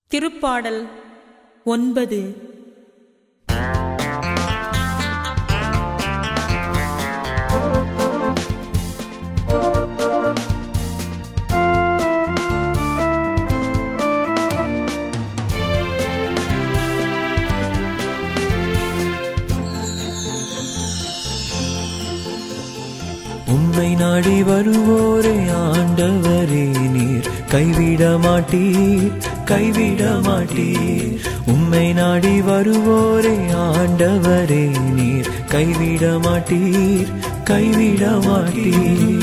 திருப்பாடல் ஒன்பது உம்மை நாடி வருவோரே ஆண்டவரே நீர் கைவிட மாட்டீர் கைவிட மாட்டீர் உம்மை நாடி வருவோரே ஆண்டவரே நீர் கைவிட மாட்டீர் கைவிட மாட்டீர்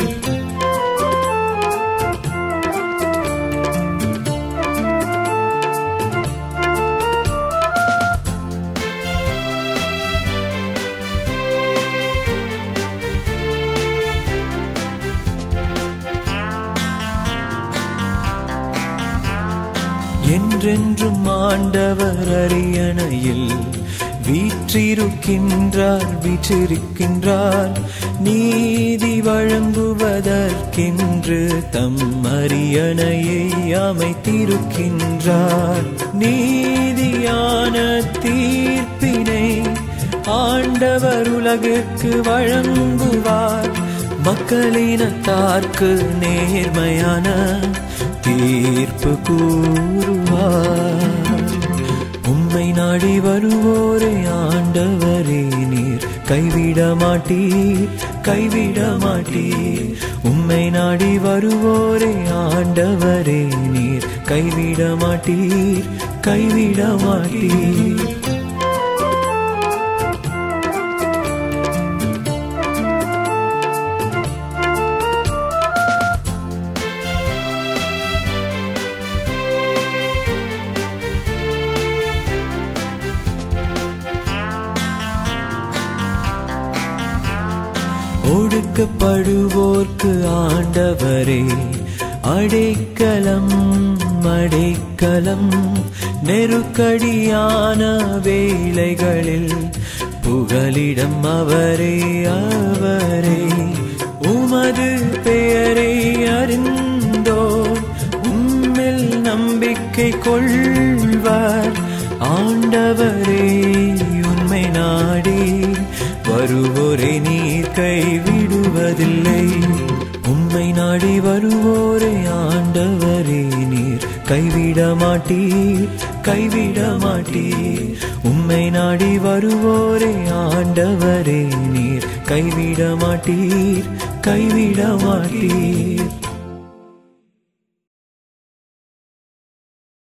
என்றென்றும் ஆண்டவர் அரியணையில் வீற்றிருக்கின்றார் வீற்றிருக்கின்றார் நீதி வழங்குவதற்கென்று தம் அரியணையை அமைத்திருக்கின்றார் நீதியான தீர்ப்பினை ஆண்டவர் உலகிற்கு வழங்குவார் மக்களினத்தார்க்கு நேர்மையான தீர்ப்பு கூறுவார் உம்மை நாடி வருவோரே ஆண்டவரே நீர் கைவிட மாட்டீர் கைவிட மாட்டீர் உம்மை நாடி வருவோரே ஆண்டவரே நீர் கைவிட மாட்டீர் கைவிட மாட்டீர் ஒடுக்கப்படுவோர்க்கு ஆண்டவரே அடைக்கலம் அடைக்கலம் நெருக்கடியான வேளைகளில் புகலிடம் அவரே அவரே உமது பெயரை அறிந்தோ உம்மில் நம்பிக்கை கொள்வார் ஆண்டவரே உண்மை நாடி வருவோரை நீர் கைவிடுவதில்லை உம்மை நாடி வருவோரை ஆண்டவரே நீர் கைவிட மாட்டீர் கைவிட மாட்டீர் உம்மை நாடி வருவோரை ஆண்டவரே நீர் கைவிட மாட்டீர் கைவிட மாட்டீர்